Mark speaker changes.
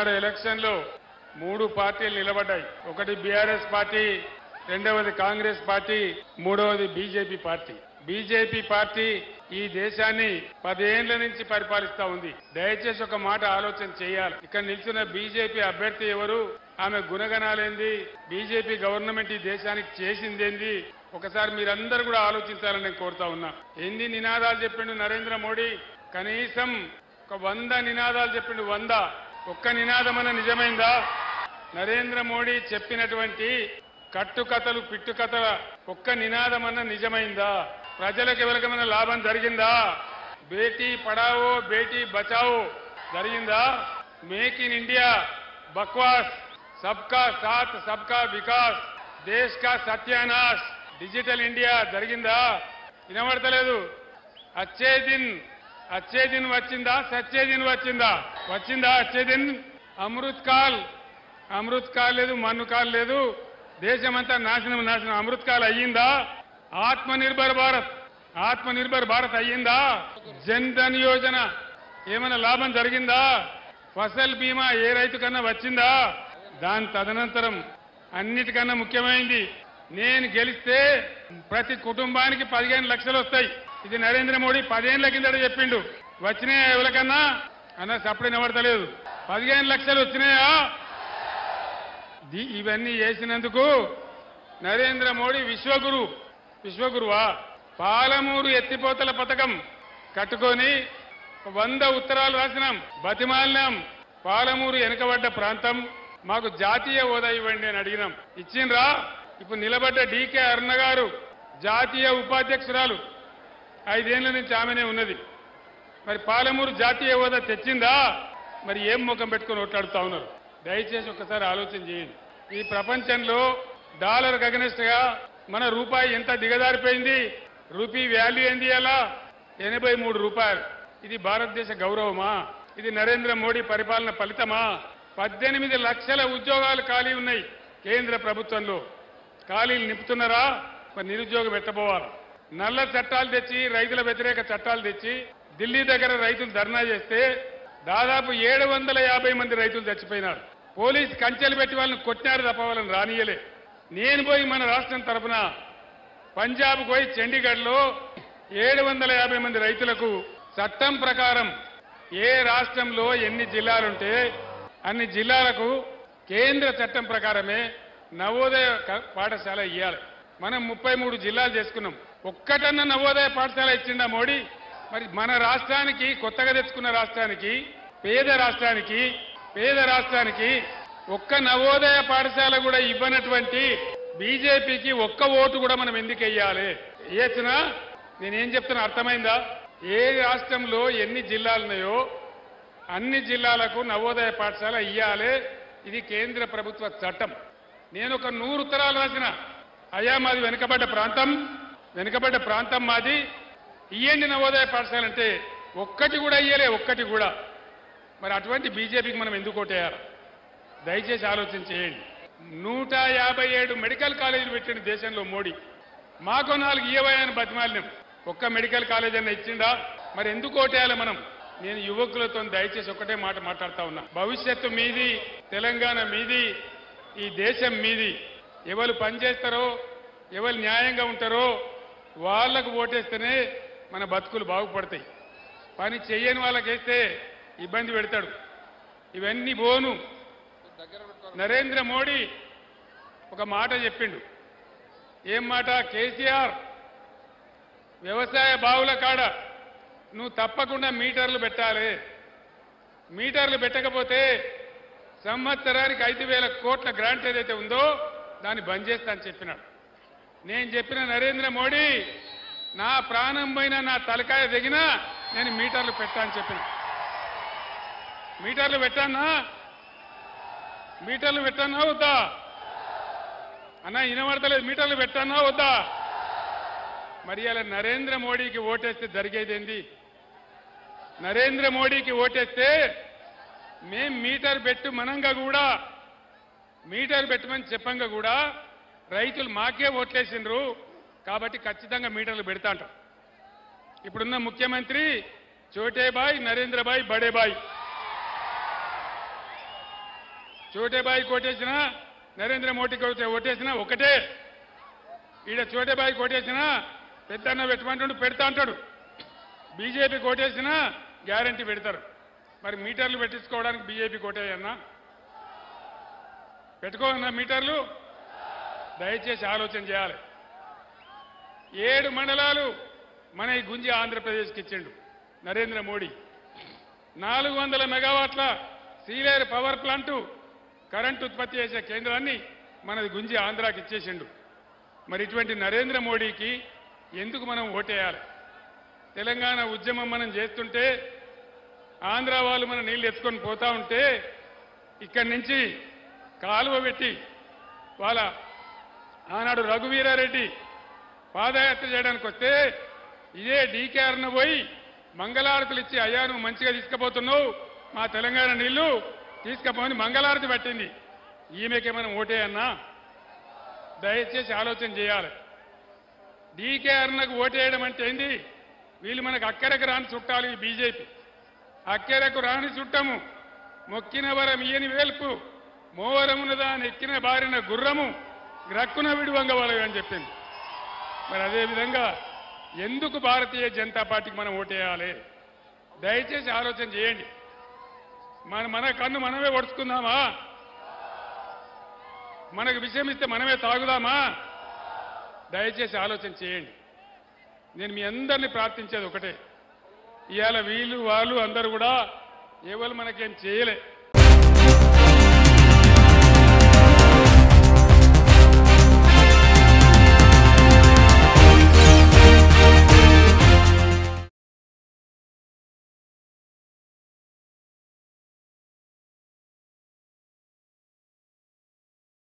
Speaker 1: ఈనాడు election లో మూడు పార్టీలు నిలబడ్డాయి ఒకటి బీఆర్ఎస్ పార్టీ రెండవది కాంగ్రెస్ పార్టీ మూడవది బీజేపీ పార్టీ బీజేపీ పార్టీ ఈ దేశాన్ని పదేండ్ల నుంచి పరిపాలిస్తా ఉంది దయచేసి ఒక మాట ఆలోచన చేయాలి ఇక్కడ నిల్చున్న బీజేపీ అభ్యర్థి ఎవరు ఆమె గుణగణాలేంది బీజేపీ గవర్నమెంట్ ఈ దేశానికి చేసిందేంది ఒకసారి మీరందరూ కూడా ఆలోచించాలని నేను కోరుతా ఉన్నా ఎన్ని నినాదాలు చెప్పిండు నరేంద్ర మోడీ కనీసం ఒక వంద నినాదాలు చెప్పిండు వంద ఒక్క నినాదమన్న నిజమైందా నరేంద్ర మోడీ చెప్పినటువంటి కట్టుకథలు పిట్టుకథల ఒక్క నినాదమన్న నిజమైందా ప్రజలకు ఎవరికైనా లాభం జరిగిందా బేటీ పడావో బేటీ బచావో జరిగిందా మేక్ ఇన్ ఇండియా బక్వాస్ సబ్కా సాత్ సబ్కా వికాస్ దేశ్ కా సత్యానాశ్ డిజిటల్ ఇండియా జరిగిందా వినబడతలేదు అచ్చే దిన్ అచ్చే దిన్ వచ్చిందా సచ్చే దిన్ వచ్చిందా వచ్చిందా అచ్చే దిన్ అమృత్ కాల్ అమృత్ కాల్ లేదు మన్ను కాల్ లేదు దేశమంతా నాశనం నాశనం అమృత్ కాల్ అయ్యిందా ఆత్మ నిర్భర్ భారత్ ఆత్మ నిర్భర్ భారత్ అయ్యిందా జన్ ధన్ యోజన ఏమైనా లాభం జరిగిందా ఫసల్ బీమా ఏ రైతు కన్నా వచ్చిందా దాని తదనంతరం అన్నిటికన్నా ముఖ్యమైనది నేను గెలిస్తే ప్రతి కుటుంబానికి పదిహేను లక్షలు వస్తాయి ఇది నరేంద్ర మోడీ పదిహేనుల కిందట చెప్పిండు వచ్చినాయా ఎవరికన్నా అన్న సప్పుడు నిలబడతలేదు పదిహేను లక్షలు వచ్చినాయా ది- ఇవన్నీ చేసినందుకు నరేంద్ర మోడీ విశ్వగురు విశ్వగురువా పాలమూరు ఎత్తిపోతల పథకం కట్టుకొని వంద ఉత్తరాలు రాసినాం బతిమాలినాం పాలమూరు వెనుకబడ్డ ప్రాంతం మాకు జాతీయ హోదా ఇవ్వండి అని అడిగినాం ఇచ్చిండ్రా ఇప్పుడు నిలబడ్డ డీకే అరుణ గారు జాతీయ ఉపాధ్యక్షురాలు ఐదేళ్ల నుంచి ఆమెనే ఉన్నది మరి పాలమూరు జాతీయ హోదా తెచ్చిందా మరి ఏం ముఖం పెట్టుకొని ఓట్లాడుతా ఉన్నారు దయచేసి ఒకసారి ఆలోచన చేయండి ఈ ప్రపంచంలో డాలర్ అగనెస్ట్ గా మన రూపాయి ఎంత దిగజారిపోయింది రూపీ వాల్యూ ఏంది అలా ఎనభై మూడు రూపాయలు ఇది భారతదేశ గౌరవమా ఇది నరేంద్ర మోడీ పరిపాలన ఫలితమా పద్దెనిమిది లక్షల ఉద్యోగాలు ఖాళీ ఉన్నాయి కేంద్ర ప్రభుత్వంలో ఖాళీలు నింపుతున్నారా మరి నిరుద్యోగం ఎట్టబోవాలి నల్ల చట్టాలు తెచ్చి రైతుల వ్యతిరేక చట్టాలు తెచ్చి ఢిల్లీ దగ్గర రైతులు ధర్నా చేస్తే దాదాపు ఏడు వందల యాభై మంది రైతులు చచ్చిపోయినారు పోలీసు కంచెలు పెట్టి వాళ్ళని కొట్టినారు తప్ప వాళ్ళని రానియలే నేను పోయి మన రాష్ట్రం తరఫున పంజాబ్ పోయి చండీగఢ్లో ఏడు వందల యాభై మంది రైతులకు చట్టం ప్రకారం ఏ రాష్ట్రంలో ఎన్ని జిల్లాలుంటే అన్ని జిల్లాలకు కేంద్ర చట్టం ప్రకారమే నవోదయ క- పాఠశాల ఇవ్వాలి మనం ముప్పై మూడు జిల్లాలు చేసుకున్నాం ఒక్కటన్నా నవోదయ పాఠశాల ఇచ్చిండా మోడీ మరి మన రాష్ట్రానికి కొత్తగా తెచ్చుకున్న రాష్ట్రానికి పేద రాష్ట్రానికి పేద రాష్ట్రానికి ఒక్క నవోదయ పాఠశాల కూడా ఇవ్వనటువంటి బీజేపీకి ఒక్క ఓటు కూడా మనం ఎందుకు వెయ్యాలి వేయచ్చునా నేనేం చెప్తున్నా అర్థమైందా ఏ రాష్ట్రంలో ఎన్ని జిల్లాలు ఉన్నాయో అన్ని జిల్లాలకు నవోదయ పాఠశాల ఇయ్యాలి ఇది కేంద్ర ప్రభుత్వ చట్టం నేను ఒక నూరు ఉత్తరాలు రాసిన అయ్యా మాది వెనుకబడ్డ ప్రాంతం వెనుకబడ్డ ప్రాంతం మాది ఇయ్యండి నవోదయ పాఠశాల అంటే ఒక్కటి కూడా ఇయ్యలే ఒక్కటి కూడా మరి అటువంటి బీజేపీకి మనం ఎందుకు ఓటేయాలి దయచేసి ఆలోచన చేయండి నూట యాభై ఏడు మెడికల్ కాలేజీలు పెట్టిన దేశంలో మోడీ మాకు నాలుగు ఇయ్యవని బతిమాలినాం ఒక్క మెడికల్ కాలేజ్ అన్న ఇచ్చిందా మరి ఎందుకు ఓటేయాలి మనం నేను యువకులతో దయచేసి ఒకటే మాట మాట్లాడుతా ఉన్నా భవిష్యత్తు మీది తెలంగాణ మీది ఈ దేశం మీది ఎవరు పనిచేస్తారో ఎవరు న్యాయంగా ఉంటారో వాళ్లకు ఓటేస్తేనే మన బతుకులు బాగుపడతాయి పని చెయ్యని వాళ్ళకేస్తే ఇబ్బంది పెడతాడు ఇవన్నీ బోను నరేంద్ర మోడీ ఒక మాట చెప్పిండు ఏం మాట కేసీఆర్ వ్యవసాయ బావుల కాడ నువ్వు తప్పకుండా మీటర్లు పెట్టాలి మీటర్లు పెట్టకపోతే సంవత్సరానికి ఐదు వేల కోట్ల గ్రాంట్ ఏదైతే ఉందో దాన్ని బంద్ చేస్తా అని చెప్పినాడు నేను చెప్పిన నరేంద్ర మోడీ నా ప్రాణం పైన నా తలకాయ దిగినా నేను మీటర్లు పెట్టా అని చెప్పిన మీటర్లు పెట్టానా మీటర్లు పెట్టానా వద్దా అన్న వినబడతలేదు మీటర్లు పెట్టానా వద్దా మరి అలా నరేంద్ర మోడీకి ఓటేస్తే జరిగేదేంది నరేంద్ర మోడీకి ఓటేస్తే మేం మీటర్ పెట్టు మనంగా కూడా మీటర్ పెట్టమని చెప్పంగా కూడా రైతులు మాకే ఓట్లేసిండ్రు కాబట్టి ఖచ్చితంగా మీటర్లు పెడతా అంటాం ఇప్పుడున్న ముఖ్యమంత్రి చోటేబాయ్ నరేంద్రబాయ్ బడేబాయ్ చోటేబాయి కోటేసినా నరేంద్ర మోడీకి ఓటే- ఓటేసినా ఒకటే ఈడ చోటేబాయి కోటేసినా పెద్దన్న పెట్టమంటుండు పెడతా అంటాడు బీజేపీ కోటేసినా గ్యారంటీ పెడతారు మరి మీటర్లు పెట్టించుకోవడానికి బీజేపీ కోటేయన్నా పెట్టుకోవన్నా మీటర్లు దయచేసి ఆలోచన చేయాలి ఏడు మండలాలు మన ఈ గుంజి ఆంధ్రప్రదేశ్కి ఇచ్చిండు నరేంద్ర మోడీ నాలుగు వందల మెగావాట్ల సీలేరు పవర్ ప్లాంటు కరెంటు ఉత్పత్తి చేసే కేంద్రాన్ని మనది గుంజి ఆంధ్రాకి ఇచ్చేసిండు మరి ఇటువంటి నరేంద్ర మోడీకి ఎందుకు మనం ఓటేయాలి తెలంగాణ ఉద్యమం మనం చేస్తుంటే ఆంధ్ర వాళ్ళు మన నీళ్లు ఎత్తుకొని పోతా ఉంటే ఇక్కడి నుంచి కాలువ పెట్టి వాళ్ళ ఆనాడు రఘువీరారెడ్డి పాదయాత్ర చేయడానికి వస్తే ఇదే డీకేఆర్ను పోయి మంగళారతులు ఇచ్చి అయ్యా నువ్వు మంచిగా తీసుకుపోతున్నావు మా తెలంగాణ నీళ్లు తీసుకుపోని మంగళారతి పట్టింది ఈమెకి మనం ఓటేయన్నా దయచేసి ఆలోచన చేయాలి డీకేఆర్నకు ఓటేయడం అంటే ఏంది వీళ్ళు మనకు అక్కరకు రాని చుట్టాలు ఈ బీజేపీ అక్కరకు రాని చుట్టము మొక్కిన వరం ఈయని వేల్పు మోవరమున దాని ఎక్కిన బారిన గుర్రము గ్రక్కున విడువంగవలవి అని చెప్పింది మరి అదేవిధంగా ఎందుకు భారతీయ జనతా పార్టీకి మనం ఓటేయాలి దయచేసి ఆలోచన చేయండి మన మన కన్ను మనమే ఒడుచుకుందామా మనకు విషయం ఇస్తే మనమే తాగుదామా దయచేసి ఆలోచన చేయండి నేను మీ అందరినీ ప్రార్థించేది ఒకటే ఇవాళ వీళ్ళు వాళ్ళు అందరూ కూడా ఎవరు మనకేం చేయలే